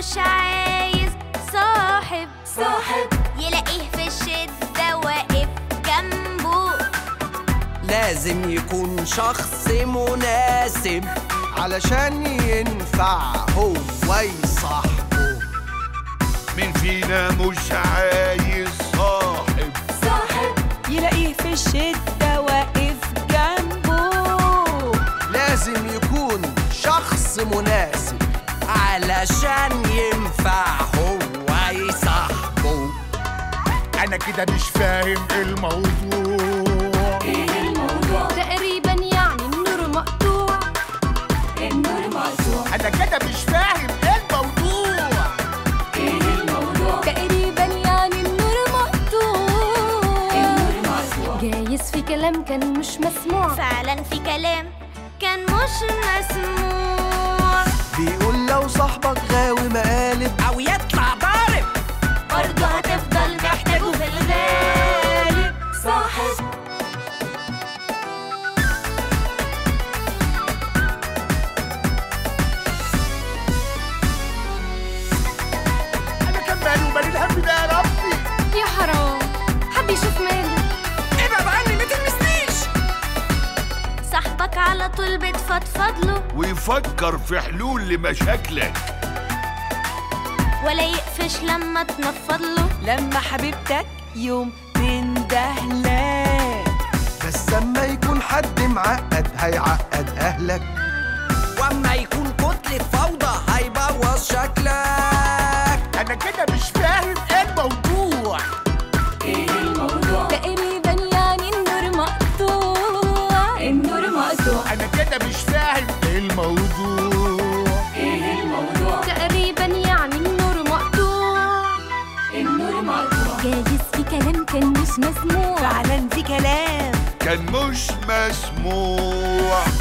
مش عايز صاحب صاحب يلاقيه في الشدة واقف جنبه لازم يكون شخص مناسب علشان ينفع هو يصاحبه مين فينا مش عايز صاحب صاحب يلاقيه في الشدة واقف جنبه لازم يكون شخص مناسب علشان ينفع هو يصاحبه انا كده مش فاهم الموضوع ايه الموضوع تقريبا يعني النور مقطوع النور مقطوع انا كده مش فاهم الموضوع ايه الموضوع تقريبا يعني النور مقطوع النور مقطوع جايز في كلام كان مش مسموع فعلا في كلام كان مش مسموع بيقول لو صاحبك غاوي مقالب او يطلع ضارب برضه هتفضل محتاجه في الغالب صاحب انا كان مالي ومال الهم ده يا ربي يا حرام حد يشوف ماله ابعد عني ما تلمسنيش صاحبك على طول بتفضفض له ويفكر في حلول لمشاكلك ولا يقفش لما تنفض له لما حبيبتك يوم تندهلك بس اما يكون حد معقد هيعقد اهلك واما يكون كتلة فوضى هيبوظ شكلك انا كده مش فاهم الموضوع ايه الموضوع تقريبا يعني النور مقطوع النور مقطوع انا كده مش فاهم الموضوع ايه الموضوع تقريبا يعني النور مقطوع النور مقطوع جايز في كلام كان مش مسموع فعلا في كلام كان مش مسموع